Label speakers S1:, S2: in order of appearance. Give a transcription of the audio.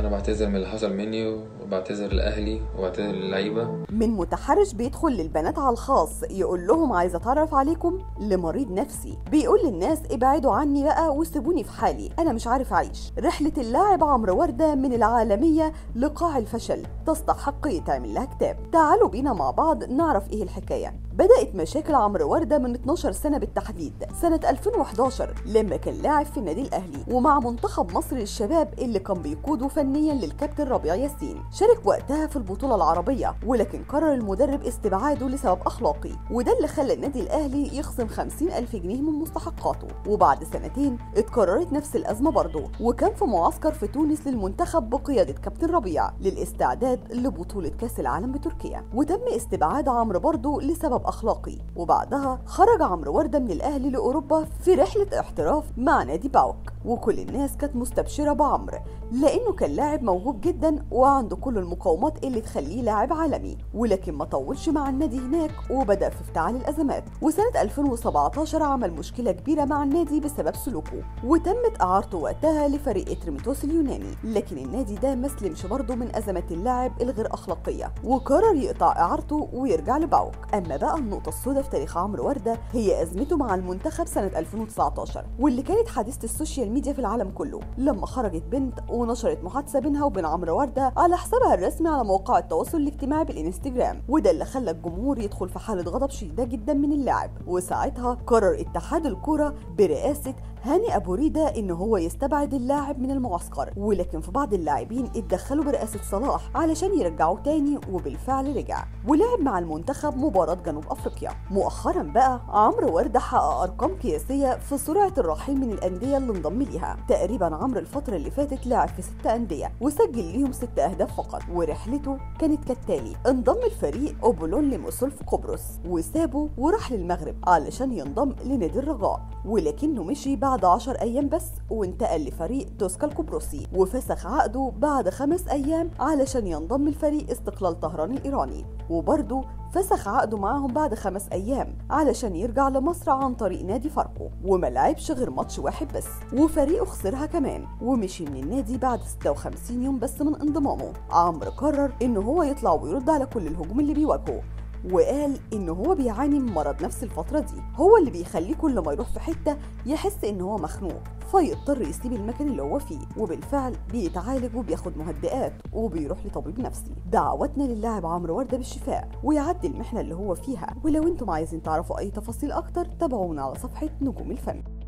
S1: انا بعتذر من اللي حصل مني وبعتذر لاهلي وبعتذر للعيبه
S2: من متحرش بيدخل للبنات على الخاص يقول لهم عايز اتعرف عليكم لمريض نفسي بيقول للناس ابعدوا عني بقى وسيبوني في حالي انا مش عارف اعيش رحله اللاعب عمرو ورده من العالميه لقاع الفشل تستحق يتعمل لها كتاب تعالوا بينا مع بعض نعرف ايه الحكايه بدأت مشاكل عمرو وردة من 12 سنة بالتحديد سنة 2011 لما كان لاعب في النادي الأهلي ومع منتخب مصر للشباب اللي كان بيقوده فنيا للكابتن ربيع ياسين شارك وقتها في البطولة العربية ولكن قرر المدرب استبعاده لسبب أخلاقي وده اللي خلى النادي الأهلي يخصم 50 ألف جنيه من مستحقاته وبعد سنتين اتكررت نفس الأزمة برضه وكان في معسكر في تونس للمنتخب بقيادة كابتن ربيع للاستعداد لبطولة كأس العالم بتركيا وتم استبعاد عمرو برضه لسبب أخلاقي وبعدها خرج عمرو وردة من الأهلي لأوروبا في رحلة احتراف مع نادي باوك وكل الناس كانت مستبشرة بعمرو لأنه كان لاعب موهوب جدا وعنده كل المقومات اللي تخليه لاعب عالمي ولكن ما طولش مع النادي هناك وبدأ في افتعال الأزمات وسنة 2017 عمل مشكلة كبيرة مع النادي بسبب سلوكه وتمت إعارته وقتها لفريق اتريميتوس اليوناني لكن النادي ده ما سلمش برضه من أزمات اللاعب الغير أخلاقية وقرر يقطع إعارته ويرجع لباوك أما بقى النقطة السوداء في تاريخ عمرو وردة هي أزمته مع المنتخب سنة 2019 واللي كانت حديثة السوشيال ميديا في العالم كله لما خرجت بنت ونشرت محادثة بينها وبين عمرو وردة على حسابها الرسمي على مواقع التواصل الاجتماعي بالانستجرام وده اللي خلى الجمهور يدخل في حالة غضب شديدة جدا من اللاعب وساعتها قرر اتحاد الكرة برئاسة هاني ابو ريده ان هو يستبعد اللاعب من المعسكر ولكن في بعض اللاعبين اتدخلوا برئاسه صلاح علشان يرجعوه تاني وبالفعل رجع ولعب مع المنتخب مباراه جنوب افريقيا مؤخرا بقى عمرو ورده حقق ارقام قياسيه في سرعه الرحيل من الانديه اللي انضم ليها تقريبا عمرو الفتره اللي فاتت لعب في ست انديه وسجل ليهم ست اهداف فقط ورحلته كانت كالتالي انضم الفريق اوبولون لموسول في قبرص وسابه وراح للمغرب علشان ينضم لنادي الرجاء ولكنه مشي بعد 10 أيام بس وانتقل لفريق توسكا القبرصي وفسخ عقده بعد خمس أيام علشان ينضم لفريق استقلال طهران الإيراني وبرضه فسخ عقده معاهم بعد خمس أيام علشان يرجع لمصر عن طريق نادي فاركو وما لعبش غير ماتش واحد بس وفريقه خسرها كمان ومشي من النادي بعد 56 يوم بس من انضمامه عمرو قرر إن هو يطلع ويرد على كل الهجوم اللي بيواجهه وقال ان هو بيعاني من مرض نفس الفتره دي هو اللي بيخليه كل ما يروح في حته يحس ان هو مخنوق فيضطر يسيب المكان اللي هو فيه وبالفعل بيتعالج وبياخد مهدئات وبيروح لطبيب نفسي دعوتنا للاعب عمرو ورده بالشفاء ويعدي المحنه اللي هو فيها ولو انتم عايزين تعرفوا اي تفاصيل اكتر تابعونا على صفحه نجوم الفن